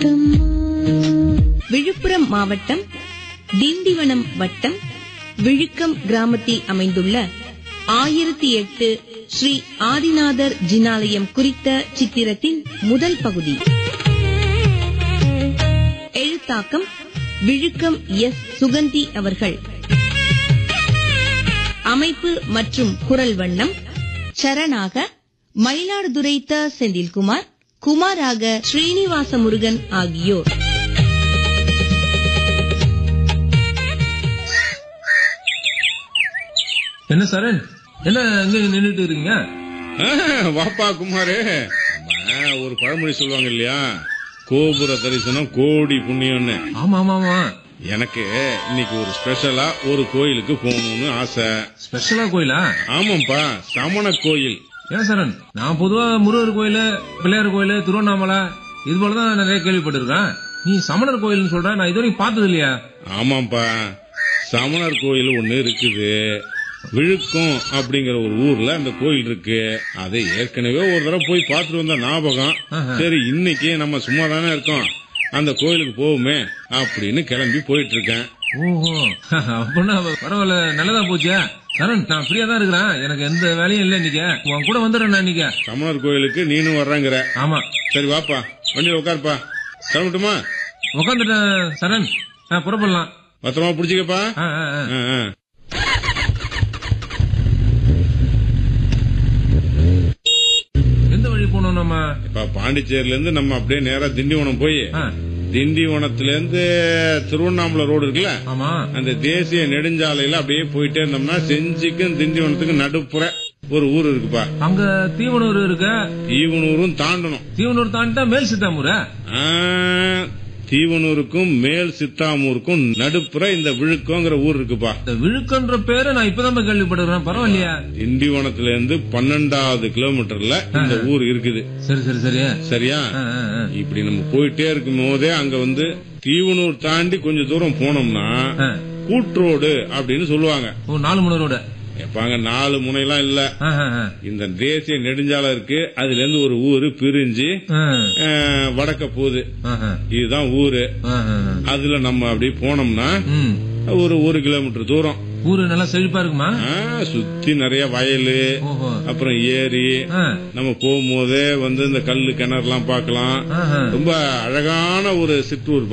விழுப்புரம் மாவட்டம் திண்டிவனம் வட்டம் விழுக்கம் கிராமத்தில் அமைந்துள்ள ஆயிரத்தி எட்டு ஸ்ரீ ஆதிநாதர் ஜினாலயம் குறித்த சித்திரத்தின் முதல் பகுதி எழுத்தாக்கம் விழுக்கம் எஸ் சுகந்தி அவர்கள் அமைப்பு மற்றும் குரல் வண்ணம் சரணாக மயிலாடுதுறை த செந்தில்குமார் குமாராக ஸ்ரீனிவாச முருகன் ஆகியோர் என்ன சரண் என்ன அங்க நின்னுட்டு இருக்கீங்க ஆ, வாப்பா குமாரு நம்ம ஒரு பழமொழி சொல்லுவாங்க இல்லையா கோபுர தரிசனம் கோடி புண்ணியம்னு ஆமா ஆமா ஆமா எனக்கு இன்னைக்கு ஒரு ஸ்பெஷலா ஒரு கோயிலுக்கு போகணும்னு ஆசை ஸ்பெஷலா கோயிலா ஆமாப்பா சமண கோயில் ஏன் சரண் நான் பொதுவா முருகர் கோயிலு பிள்ளையார் கோயிலு திருவண்ணாமலை இது போலதான் நிறைய கேள்விப்பட்டிருக்கேன் நீ சமணர் கோயில்னு சொல்ற நான் இது வரைக்கும் பார்த்தது இல்லையா ஆமாப்பா சமணர் கோயில் ஒண்ணு இருக்குது விழுக்கம் அப்படிங்கிற ஒரு ஊர்ல அந்த கோயில் இருக்கு அதை ஏற்கனவே ஒரு தடவை போய் பார்த்துட்டு வந்த ஞாபகம் ஆஹா. சரி இன்னைக்கு நம்ம சும்மா தானே இருக்கோம் அந்த கோயிலுக்கு போவோமே அப்படின்னு கிளம்பி போயிட்டு இருக்கேன் ஓஹோ அப்படின்னா பரவாயில்ல நல்லதா போச்சே சரண் நான் ஃப்ரீயா தான் இருக்கிறேன் எனக்கு எந்த வேலையும் இல்லை இன்னைக்கு உன் கூட வந்துடுறேன் நான் இன்னைக்கு சமணர் கோயிலுக்கு நீனும் வர்றங்கிற ஆமா சரி வாப்பா வண்டியில உட்காருப்பா கிளம்பட்டுமா உக்காந்துட்டேன் சரண் ஆ, புறப்படலாம் பத்திரமா பிடிச்சிக்கப்பா ஆ, ஆ, ஆ. ஆ, ஆ. எந்த வழி போனோம் நம்ம இப்ப பாண்டிச்சேரியில இருந்து நம்ம அப்படியே நேரா திண்டிவனம் போய் ஆ, திண்டிவனத்துல இருந்து திருவண்ணாமலை ரோடு இருக்குல்ல ஆமா அந்த தேசிய நெடுஞ்சாலையில அப்படியே போயிட்டே இருந்தோம்னா செஞ்சிக்கும் திண்டிவனத்துக்கும் நடுப்புற ஒரு ஊர் இருக்குப்பா அங்க தீவனூர் இருக்கு ஈவனூரும் தாண்டணும் தீவனூர் தாண்டிட்டா மேல் சித்தாமூர் ஆ, தீவனூருக்கும் மேல் சித்தாமூருக்கும் நடுப்புற இந்த விழுக்கோங்கிற ஊர் இருக்குப்பா இந்த விழுக்கன்ற பேரை நான் இப்பதான் கேள்விப்படுறேன் பரவாயில்லையா திண்டிவனத்துல இருந்து பன்னெண்டாவது கிலோமீட்டர்ல இந்த ஊர் இருக்குது சரி சரி சரி சரியா ஆ, ஆ, ஆ. இப்படி நம்ம போயிட்டே இருக்கும் போதே அங்க வந்து தீவனூர் தாண்டி கொஞ்சம் தூரம் போனோம்னா ஆ. கூட்ரோடு அப்படின்னு சொல்லுவாங்க ஓ நாலு மணி ரோடு எப்பாங்க நாலு முனையெல்லாம் இல்ல ஆ, ஆ, ஆ. இந்த தேசிய நெடுஞ்சாலை இருக்கு அதுல இருந்து ஒரு ஊரு பிரிஞ்சு ஆ, அஹ், வடக்க போகுது ஆ, ஆ. இதுதான் ஊரு ஆ, ஆ, ஆ. அதுல நம்ம அப்படி போனோம்னா ம். ஒரு ஒரு கிலோமீட்டர் தூரம் ஊரு நல்லா செழிப்பா இருக்குமா ஆ, சுத்தி நிறைய வயலு ஓஹோ அப்புறம் ஏரி ஆ, நம்ம போகும்போதே வந்து இந்த கல்லு கிணறுலாம் பார்க்கலாம் ஆ, ஆ. ரொம்ப அழகான ஒரு சிற்றூர்